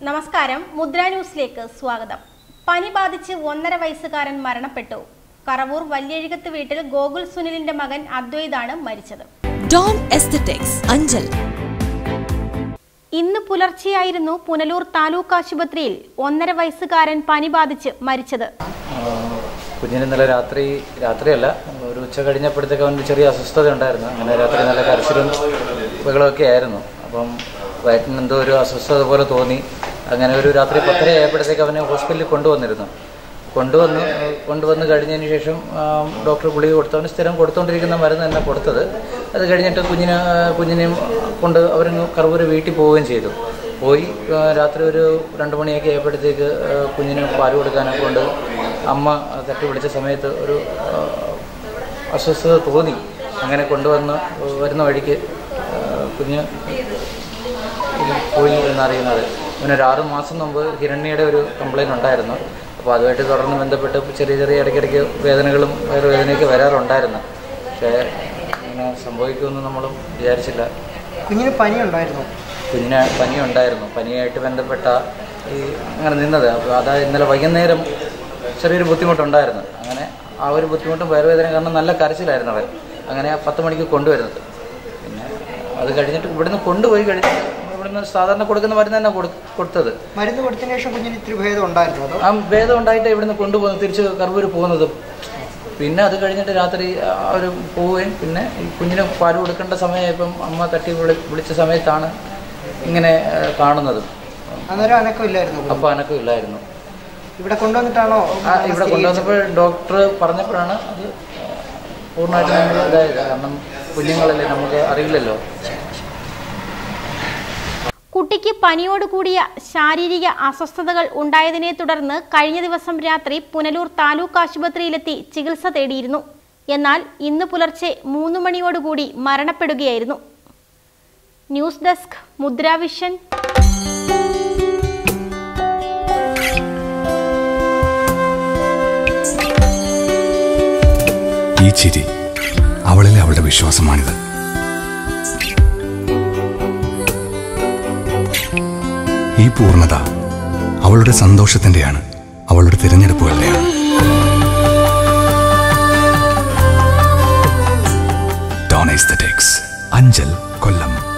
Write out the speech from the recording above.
നമസ്കാരം മുദ്ര ന്യൂസിലേക്ക് സ്വാഗതം പനി ബാധിച്ച് ഒന്നര വയസ്സുകാരൻ മരണപ്പെട്ടു കറവൂർ വല്യഴികത്ത് വീട്ടിൽ ഗോകുൽ സുനിലിന്റെ മകൻ അദ്വൈതാണ് മരിച്ചത് ഡോൺ എസ്തറ്റിക്സ് അഞ്ചൽ ഇന്ന് പുലർച്ചെയായിരുന്നു പുനലൂർ താലൂക്ക് ആശുപത്രിയിൽ ഒന്നര വയസ്സുകാരൻ പനി ബാധിച്ച് മരിച്ചത് കുഞ്ഞിന് ഇന്നലെ രാത്രി രാത്രിയല്ല ഒരു ഉച്ച കഴിഞ്ഞപ്പോഴത്തേക്ക് അവന് ചെറിയ അസ്വസ്ഥത ഉണ്ടായിരുന്നു അങ്ങനെ രാത്രി നല്ല കരച്ചിലും ബഹളമൊക്കെ ആയിരുന്നു അപ്പം വയറ്റിന് എന്തോ ഒരു അസ്വസ്ഥത പോലെ തോന്നി അങ്ങനെ ഒരു രാത്രി പത്തര ആയപ്പോഴത്തേക്ക് അവനെ ഹോസ്പിറ്റലിൽ കൊണ്ടുവന്നിരുന്നു കൊണ്ടുവന്ന് കൊണ്ടുവന്ന് കഴിഞ്ഞതിന് ശേഷം ആ, ഡോക്ടർ ഗുളിക കൊടുത്തവന് സ്ഥിരം കൊടുത്തുകൊണ്ടിരിക്കുന്ന മരുന്ന് തന്നെ കൊടുത്തത് അത് കഴിഞ്ഞിട്ട് കുഞ്ഞിന് കുഞ്ഞിനെയും കൊണ്ട് അവരങ്ങ് കറുപൂര് വീട്ടിൽ പോവുകയും ചെയ്തു പോയി ആ, രാത്രി ഒരു രണ്ട് മണിയൊക്കെ ആയപ്പോഴത്തേക്ക് ആ, കുഞ്ഞിന് പാൽ കൊടുക്കാനൊക്കെ കൊണ്ട് അമ്മ തട്ടി വിളിച്ച സമയത്ത് ഒരു ആ, അസ്വസ്ഥത തോന്നി അങ്ങനെ കൊണ്ടുവന്ന് വരുന്ന വഴിക്ക് ആ, കുഞ്ഞ് പോയി എന്നറിയുന്നത് പിന്നെ ഒരു ആറ് മാസം മുമ്പ് ഹിരണ്യയുടെ ഒരു കംപ്ലൈൻറ്റ് ഉണ്ടായിരുന്നു അപ്പോൾ അതുമായിട്ട് തുടർന്ന് ബന്ധപ്പെട്ട് ചെറിയ ചെറിയ ഇടയ്ക്കിടയ്ക്ക് വേദനകളും വയറുവേദനയൊക്കെ വരാറുണ്ടായിരുന്നു പക്ഷേ ഇങ്ങനെ സംഭവിക്കുമെന്ന് നമ്മളും വിചാരിച്ചില്ല കുഞ്ഞിന് പനി ഉണ്ടായിരുന്നു കുഞ്ഞിന് പനി ഉണ്ടായിരുന്നു പനിയായിട്ട് ബന്ധപ്പെട്ട ഈ അങ്ങനെ നിന്നത് അപ്പോൾ അത് ഇന്നലെ വൈകുന്നേരം ചെറിയൊരു ബുദ്ധിമുട്ടുണ്ടായിരുന്നു അങ്ങനെ ആ ഒരു ബുദ്ധിമുട്ടും വയറുവേദന കാരണം നല്ല കരച്ചിലായിരുന്നു അവൻ അങ്ങനെ ആ പത്ത് മണിക്ക് കൊണ്ടുവരുന്നത് പിന്നെ അത് കഴിഞ്ഞിട്ട് ഇവിടുന്ന് കൊണ്ടുപോയി കഴിഞ്ഞിട്ട് ഇവിടുന്ന് സാധാരണ കൊടുക്കുന്ന മരുന്ന് തന്നെ കൊടു- കൊടുത്തത് മരുന്ന് കൊടുത്തതിന് ശേഷം കുഞ്ഞിന് ഇത്തിരി ഭേദം ഉണ്ടായിരുന്നു അതോ ആ ഭേദം ഉണ്ടായിട്ട് ഇവിടുന്ന് കൊണ്ടുപോകുന്നത് തിരിച്ച് കർവൂര് പോകുന്നത് പിന്നെ അത് കഴിഞ്ഞിട്ട് രാത്രി അവർ പോവുകയും പിന്നെ ഈ കുഞ്ഞിന് പാല് കൊടുക്കേണ്ട സമയമായപ്പം അമ്മ തട്ടി വിളി വിളിച്ച സമയത്താണ് ഇങ്ങനെ ആ, കാണുന്നത് അന്നേരം അനക്കം ഇല്ലായിരുന്നു അപ്പോൾ അനക്കം ഇല്ലായിരുന്നു ഇവിടെ കൊണ്ടുവന്നിട്ടാണോ ആ ഇവിടെ കൊണ്ടുവന്നപ്പോൾ ഡോക്ടർ പറഞ്ഞപ്പോഴാണ് അത് പൂർണ്ണമായിട്ട് നമ്മൾ ഇതായത് കാരണം കുഞ്ഞുങ്ങളല്ലേ നമുക്ക് അറിയില്ലല്ലോ കുട്ടിക്ക് പനിയോട് കൂടിയ ശാരീരിക അസ്വസ്ഥതകൾ ഉണ്ടായതിനെ തുടർന്ന് കഴിഞ്ഞ ദിവസം രാത്രി പുനലൂർ താലൂക്ക് ആശുപത്രിയിലെത്തി ചികിത്സ തേടിയിരുന്നു എന്നാൽ ഇന്ന് പുലർച്ചെ മൂന്ന് മണിയോടുകൂടി മരണപ്പെടുകയായിരുന്നു ന്യൂസ് ഡെസ്ക് മുദ്രാവിഷൻ ഈ ചിരി അവളിലെ അവളുടെ വിശ്വാസമാണിത് ഈ പൂർണ്ണത അവളുടെ സന്തോഷത്തിന്റെയാണ് അവളുടെ തിരഞ്ഞെടുപ്പുകളുടെയാണ് ഡോൺ എസ്തറ്റിക്സ് അഞ്ചൽ കൊല്ലം